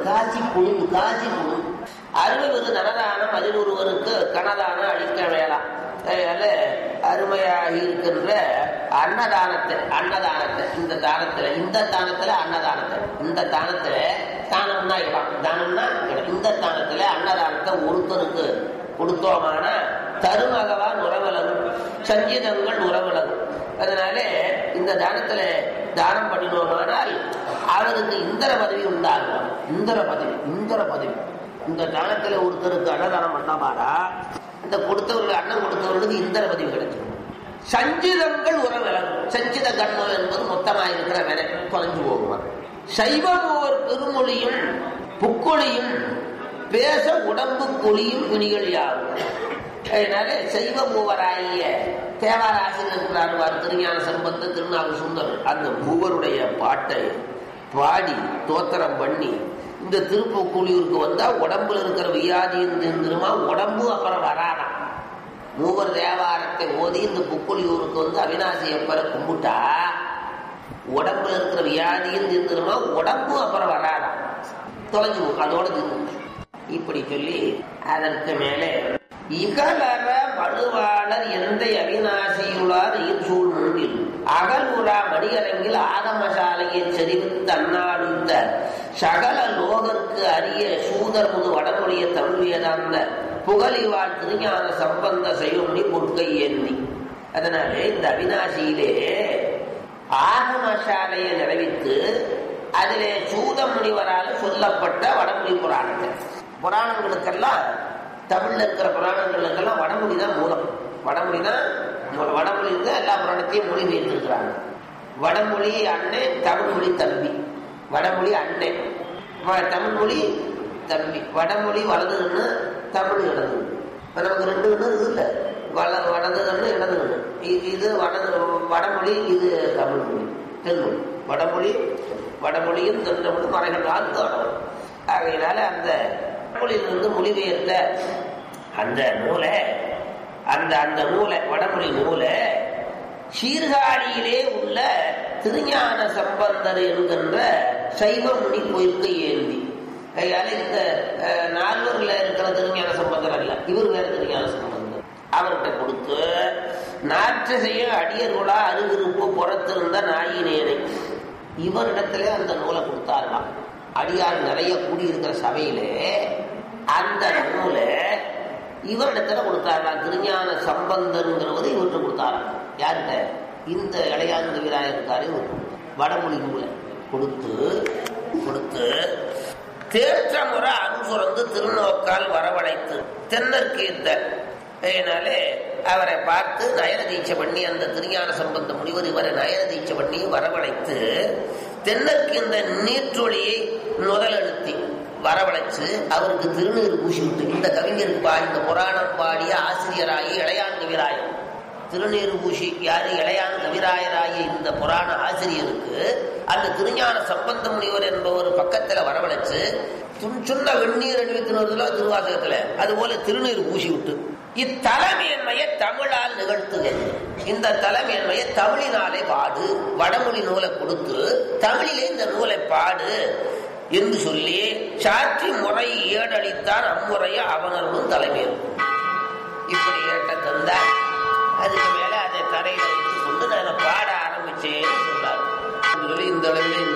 காசி புழுங்கு காசி புழுங்கு அருள்வது நனதானம் அதில் ஒருவருக்கு கனதானம் அளிக்க வேளாம் அதனால அருமையாக இருக்கின்ற அன்னதானத்தை அன்னதானத்தை இந்த தானத்துல இந்த தானத்துல அன்னதானத்தை இந்த தானத்துல தானம்னா இடம் தானம்னா இடம் இந்த தானத்துல அன்னதானத்தை ஒருத்தருக்கு கொடுத்தோமான தருமகவான் உறவிலகும் சஞ்சீதங்கள் உறவிலகும் அதனால இந்த தானத்துல தானம் பண்ணினோமானால் அவருக்கு இந்திர பதவி உண்டாகும் இந்திர பதவி இந்திர பதவி இந்த தானத்துல ஒருத்தருக்கு அன்னதானம் பண்ணாமாடா இந்த கொடுத்தவர்கள் அன்னம் கொடுத்தவர்களுக்கு இந்திர பதவி கிடைக்கும் சஞ்சிதங்கள் உறவிலகும் சஞ்சித கண்மம் என்பது மொத்தமாக இருக்கிற வினை தொலைஞ்சு போகுவார் சைவம் ஓர் பெருமொழியும் புக்கொழியும் பேச உடம்பு கொலியும் துணிகள் யாவும் அதனால சைவ மூவராகிய தேவார ஆசிரியர் இருக்கிறார் திருஞான சம்பந்த திருநாவு சுந்தர் அந்த மூவருடைய பாட்டை பாடி தோத்திரம் பண்ணி இந்த திருப்பக்கூலியூருக்கு வந்தா உடம்புல இருக்கிற வியாதி இருந்துருமா உடம்பு அப்புறம் வராதாம் மூவர் தேவாரத்தை ஓதி இந்த புக்குழியூருக்கு வந்து அவினாசி அப்பரை கும்பிட்டா உடம்புல இருக்கிற வியாதியும் தீர்ந்துருமா உடம்பு அப்புறம் வராதாம் தொலைஞ்சு போகும் அதோட தீர்ந்து இப்படி சொல்லி அதற்கு மேலே இகலற மனுவாளர் எந்த அவிநாசியுளார் ஈர்சூழ் முன்பில் அகலுரா மணியரங்கில் ஆதமசாலையை செறிவித்து அன்னாடுத்த சகல லோகருக்கு அரிய சூதர் முது வடமொழிய தமிழ் வேதாந்த புகழிவாழ் திருஞான சம்பந்த செய்யும்படி பொற்கை எண்ணி அதனால இந்த அவிநாசியிலே ஆகமசாலையை நிறைவித்து அதிலே சூத முனிவரால் சொல்லப்பட்ட வடமொழி புராணங்கள் புராணங்களுக்கெல்லாம் தமிழ்ல இருக்கிற புராணங்களுக்கெல்லாம் வடமொழி தான் மூலம் வடமொழி தான் மூலம் வடமொழி தான் எல்லா புராணத்தையும் மொழி பெயர்த்திருக்கிறாங்க வடமொழி அண்ணன் தமிழ்மொழி தம்பி வடமொழி அண்ணன் தமிழ் மொழி தம்பி வடமொழி வலதுன்னு தமிழ் இடது இப்போ நமக்கு ரெண்டு கண்ணு இது இல்லை வல வடது கண்ணு இடது கண்ணு இது வடது வடமொழி இது தமிழ் மொழி தென்மொழி வடமொழி வடமொழியும் தென்றமொழி மறைகளால் தோணும் ஆகையினால அந்த மொழியிலிருந்து மொழிபெயர்த்த அந்த நூலை அந்த அந்த நூலை வடமொழி நூலை சீர்காழியிலே உள்ள திருஞான சம்பந்தர் என்கின்ற சைவ முனி கோயிலுக்கு ஏந்தி கையால இந்த நால்வர்ல இருக்கிற திருஞான சம்பந்தர் அல்ல இவர் வேற திருஞான சம்பந்தர் அவர்கிட்ட கொடுத்து நாற்று செய்ய அடியர்களா அருகிருப்பு புறத்திருந்த நாயினேனை இவரிடத்துல அந்த நூலை கொடுத்தாரலாம் அடியார் நிறைய கூடியிருக்கிற சபையிலே அந்த நூலை இவரிடத்துல கொடுத்தாரலாம் திருஞான சம்பந்தருங்கிறவது இவர்கிட்ட கொடுத்தாராம் யார்கிட்ட இந்த இளையாந்த வீராயர் இருக்காரு வடமொழி நூலை கொடுத்து கொடுத்து தேற்ற முறை அனுசுரந்து திருநோக்கால் வரவழைத்து தென்னற்கீர்த்த அதனாலே அவரை பார்த்து நயன தீட்சை பண்ணி அந்த திருஞான சம்பந்த முனிவர் இவரை நயன தீட்சை பண்ணி வரவழைத்து தென்னற்கு இந்த நீற்றொழியை முதலெழுத்தி வரவழைச்சு அவருக்கு திருநீர் பூசி விட்டு இந்த கவிஞருக்கு பா இந்த புராணம் பாடிய ஆசிரியராகி இளையான் கவிராயன் திருநீர் பூசி யாரு இளையான் கவிராயராகிய இந்த புராண ஆசிரியருக்கு அந்த திருஞான சம்பந்த முனிவர் என்பவர் பக்கத்துல வரவழைச்சு சுண்ண வெந்நீர் அணிவித்தினதுல திருவாசகத்துல அது போல திருநீர் பூசி விட்டு இத்தலைமையன்மையை தமிழால் நிகழ்த்துக இந்த தலைமையன்மையை தமிழினாலே பாடு வடமொழி நூலை கொடுத்து தமிழிலே இந்த நூலை பாடு என்று சொல்லி சாட்சி முறை ஏடளித்தான் அம்முறைய அவனர்களும் தலைமையில் இப்படி ஏட்ட தந்தார் அதுக்கு மேல அதை தரையில வைத்துக் கொண்டு நான் பாட ஆரம்பிச்சேன்னு சொன்னார் சொல்லி இந்த அளவில்